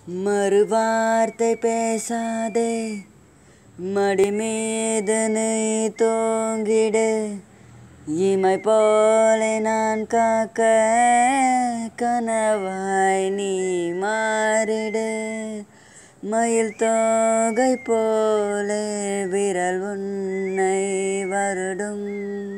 மறுவார்த்தை பேசாதே மடி மீது நீ தூங்கிடு இமை போலே நான் காக்க கனவாய் நீ மாறிடு மயில் தோகை போலே விரல் உன்னை வருடும்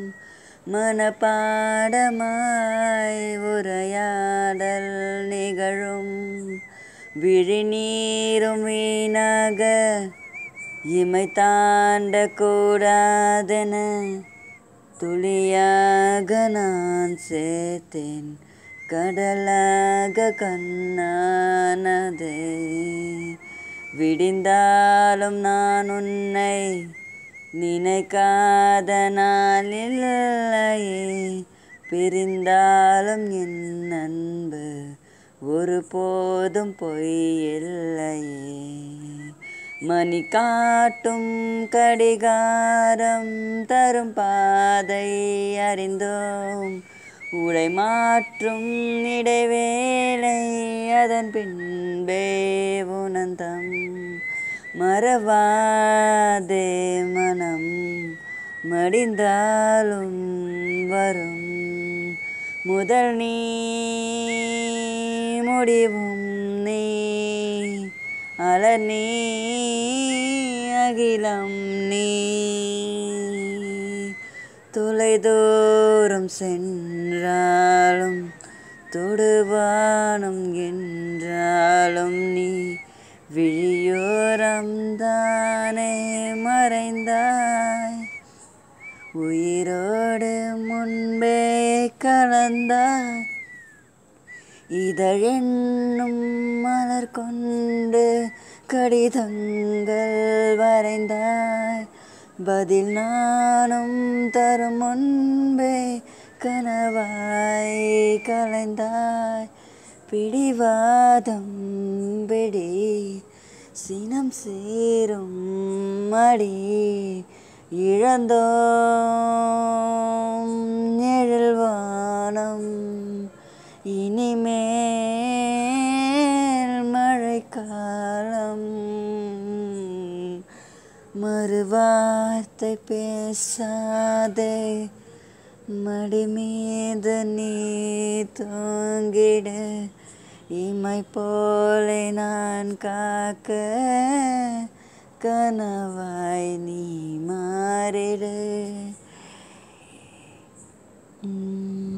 மனப்பாடமாய் உரையாடல் நிகழும் விழிநீரும் வீணாக இமை தாண்ட கூடாதென துளியாக நான் சேர்த்தேன் கடலாக கண்ணானதே விடிந்தாலும் நான் உன்னை நினைக்காத நாளில்லையே பிரிந்தாலும் என் அன்பு ஒரு போதும் பொய்யில்லையே மணி காட்டும் கடிகாரம் தரும் பாதை அறிந்தோம் உடை மாற்றும் இடைவேளை அதன் பின்பே உணர்ந்தம் மறவாதே மனம் மடிந்தாலும் வரும் முதல் நீ முடிவும் நீ அலர் நீ அகிலம் நீ தொலைதூரம் சென்றாலும் தொடுவானம் என்றாலும் நீ விழியோரம் தானே மறைந்தாய் உயிரோடு முன்பே கலந்தாய் இதழென்னும் மலர் கொண்டு கடிதங்கள் வரைந்தாய் பதில் நானும் தரும் முன்பே கனவாய் கலைந்தாய் பிடிவாதம் பிடி சினம் சேரும் மடி இழந்தோம் நிழல்வானம் இனிமேல் மழைக்காலம் மறுவார்த்தை பேசாதே மடி மீது நீ தூங்கிடு இமை போலே நான் காக்க கனவாய் நீ மாறிடு உம்